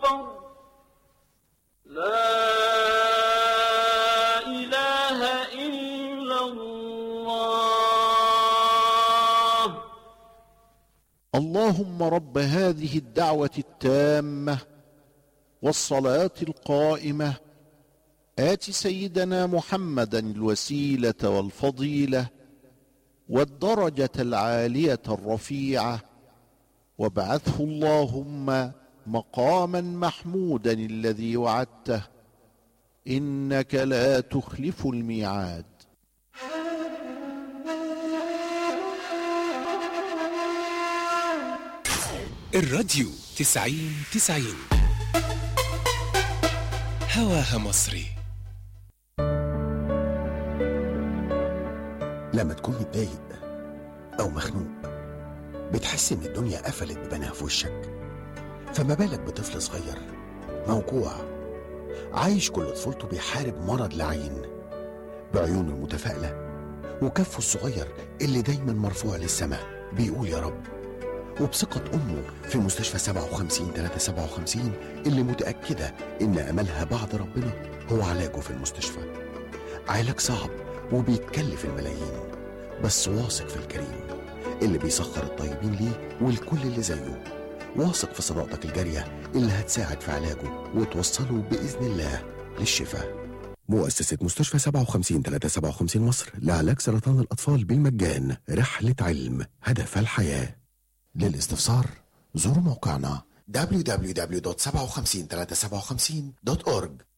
أكبر لا إله إلا الله اللهم رب هذه الدعوه التامه والصلاه القائمه ات سيدنا محمدا الوسيله والفضيله والدرجه العاليه الرفيعه وابعثه اللهم مقاما محمودا الذي وعدته انك لا تخلف الميعاد الراديو تسعين تسعين هواها مصري لما تكون متضايق أو مخنوق بتحس إن الدنيا قفلت ببناها في وشك فما بالك بطفل صغير موجوع عايش كل طفولته بيحارب مرض لعين بعيونه المتفائلة وكفه الصغير اللي دايما مرفوع للسماء بيقول يا رب وبثقة أمه في مستشفى 57 357 اللي متأكدة إن أملها بعد ربنا هو علاجه في المستشفى علاج صعب وبيتكلف الملايين بس واثق في الكريم اللي بيسخر الطيبين ليه والكل اللي زيه واثق في صداقتك الجارية اللي هتساعد في علاجه وتوصله بإذن الله للشفاء مؤسسة مستشفى 57 357 مصر لعلاج سرطان الأطفال بالمجان رحلة علم هدف الحياة للاستفسار زوروا موقعنا www.57357.org